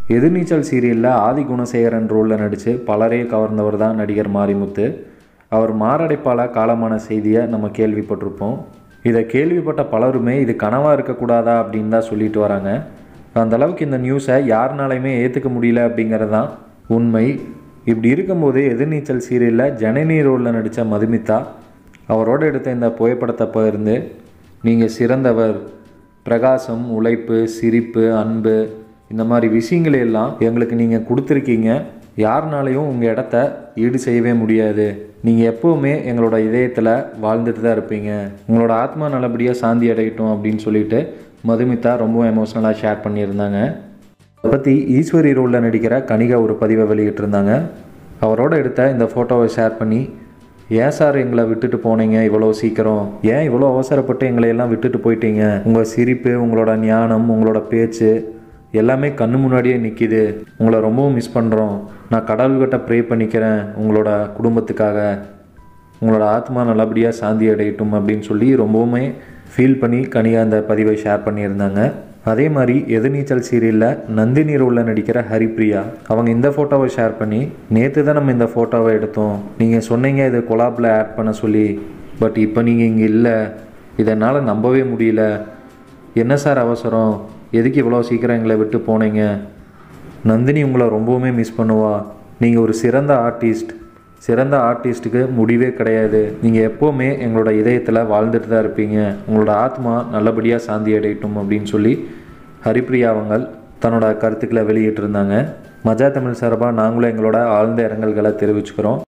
எதிர்நீச்சல் சீரியலில் ஆதி குணசேகரன் ரோலில் நடித்து பலரையும் கவர்ந்தவர் தான் நடிகர் மாரிமுத்து அவர் மாரடைப்பால் காலமான செய்தியை நம்ம கேள்விப்பட்டிருப்போம் இதை கேள்விப்பட்ட பலருமே இது கனவாக இருக்கக்கூடாதா அப்படின்னு தான் சொல்லிட்டு வராங்க அந்த அளவுக்கு இந்த நியூஸை யாருனாலையுமே ஏற்றுக்க முடியல அப்படிங்கிறது தான் உண்மை இப்படி இருக்கும்போது எதிர்நீச்சல் சீரியலில் ஜனனி ரோலில் நடித்த மதுமிதா அவரோட எடுத்த இந்த புகைப்படத்தை பகிர்ந்து நீங்கள் சிறந்தவர் பிரகாசம் உழைப்பு சிரிப்பு அன்பு இந்த மாதிரி விஷயங்களை எல்லாம் எங்களுக்கு நீங்கள் கொடுத்துருக்கீங்க யாருனாலையும் உங்கள் இடத்த ஈடு செய்யவே முடியாது நீங்கள் எப்போவுமே எங்களோட இதயத்தில் வாழ்ந்துட்டு தான் இருப்பீங்க உங்களோட ஆத்மா நல்லபடியாக சாந்தி அடையட்டும் அப்படின்னு சொல்லிட்டு மதுமிதா ரொம்ப எமோஷ்னலாக ஷேர் பண்ணியிருந்தாங்க அதை பற்றி ஈஸ்வரி ரோலில் நடிக்கிற கனிகா ஒரு பதிவை வெளியிட்டிருந்தாங்க அவரோட எடுத்த இந்த ஃபோட்டோவை ஷேர் பண்ணி ஏன் சார் எங்களை விட்டுட்டு போனீங்க இவ்வளோ சீக்கிரம் ஏன் இவ்வளோ அவசரப்பட்டு எங்களை எல்லாம் விட்டுட்டு போயிட்டீங்க உங்கள் சிரிப்பு உங்களோட ஞானம் உங்களோட பேச்சு எல்லாமே கண்ணு முன்னாடியே நிற்கிது உங்களை ரொம்பவும் மிஸ் பண்ணுறோம் நான் கடவுள்கிட்ட ப்ரே பண்ணிக்கிறேன் உங்களோட குடும்பத்துக்காக உங்களோட ஆத்மா நல்லபடியாக சாந்தி அடையட்டும் அப்படின்னு சொல்லி ரொம்பவுமே ஃபீல் பண்ணி கனியா அந்த பதிவை ஷேர் பண்ணியிருந்தாங்க அதே மாதிரி எதிர்நீச்சல் சீரியலில் நந்தினி ரோலில் நடிக்கிற ஹரிப்ரியா அவங்க இந்த ஃபோட்டோவை ஷேர் பண்ணி நேற்று தான் நம்ம இந்த ஃபோட்டோவை எடுத்தோம் நீங்கள் சொன்னீங்க இது கொலாப்பில் ஆட் பண்ண சொல்லி பட் இப்போ நீங்கள் இங்கே இல்லை இதனால் நம்பவே முடியல என்ன சார் அவசரம் எதுக்கு இவ்வளோ சீக்கிரம் எங்களை விட்டு போனீங்க நந்தினி உங்களை ரொம்பவுமே மிஸ் பண்ணுவா நீங்கள் ஒரு சிறந்த ஆர்டிஸ்ட் சிறந்த ஆர்டிஸ்ட்டுக்கு முடிவே கிடையாது நீங்கள் எப்போவுமே எங்களோட இதயத்தில் வாழ்ந்துட்டு தான் இருப்பீங்க உங்களோட ஆத்மா நல்லபடியாக சாந்தி அடையட்டும் அப்படின்னு சொல்லி ஹரிப்ரியா அவங்கள் தன்னோட கருத்துக்களை வெளியிட்டிருந்தாங்க மஜா தமிழ் சார்பாக நாங்களும் எங்களோட ஆழ்ந்த இரங்கல்களை தெரிவிச்சுக்கிறோம்